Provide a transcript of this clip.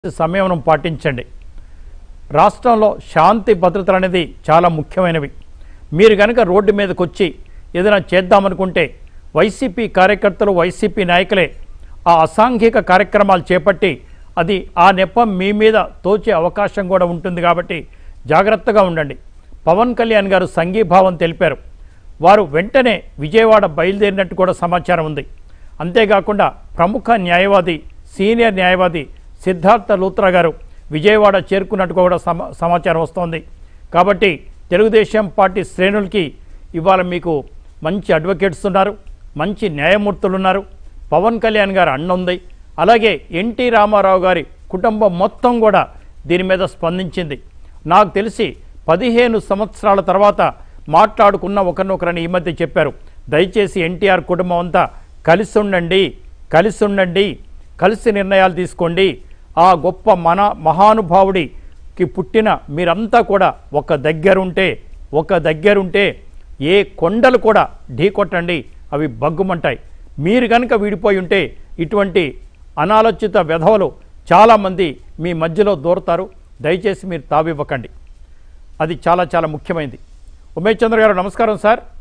సంయమనం పాటించండి రాష్ట్రంలో శాంతి భద్రతలు అనేది చాలా ముఖ్యమైనవి మీరు కనుక రోడ్డు మీదకి వచ్చి ఏదైనా చేద్దామనుకుంటే వైసీపీ కార్యకర్తలు వైసీపీ నాయకులే ఆ అసాంఘిక కార్యక్రమాలు చేపట్టి అది ఆ నెపం మీ మీద తోచే అవకాశం కూడా ఉంటుంది కాబట్టి జాగ్రత్తగా ఉండండి పవన్ కళ్యాణ్ గారు సంఘీభావం తెలిపారు వారు వెంటనే విజయవాడ బయలుదేరినట్టు కూడా సమాచారం ఉంది అంతేకాకుండా ప్రముఖ న్యాయవాది సీనియర్ న్యాయవాది సిద్ధార్థ లూత్రా గారు విజయవాడ చేరుకున్నట్టు కూడా సమా సమాచారం వస్తోంది కాబట్టి తెలుగుదేశం పార్టీ శ్రేణులకి ఇవాళ మీకు మంచి అడ్వకేట్స్ ఉన్నారు మంచి న్యాయమూర్తులు ఉన్నారు పవన్ కళ్యాణ్ గారు అన్న ఉంది అలాగే ఎన్టీ రామారావు గారి కుటుంబం మొత్తం కూడా దీని మీద స్పందించింది నాకు తెలిసి పదిహేను సంవత్సరాల తర్వాత మాట్లాడుకున్న ఒకరినొకరని ఈ మధ్య చెప్పారు దయచేసి ఎన్టీఆర్ కుటుంబం అంతా కలిసి ఉండండి కలిసి ఉండండి కలిసి నిర్ణయాలు తీసుకోండి ఆ గొప్ప మన మహానుభావుడికి పుట్టిన మీరంతా కూడా ఒక దగ్గరుంటే ఒక దగ్గరుంటే ఏ కొండలు కూడా ఢీకొట్టండి అవి బగ్గుమంటాయి మీరు కనుక విడిపోయి ఉంటే ఇటువంటి అనాలోచిత వెధవలు చాలామంది మీ మధ్యలో దూరతారు దయచేసి మీరు తావివ్వకండి అది చాలా చాలా ముఖ్యమైనది ఉమేష్ చంద్ర గారు నమస్కారం సార్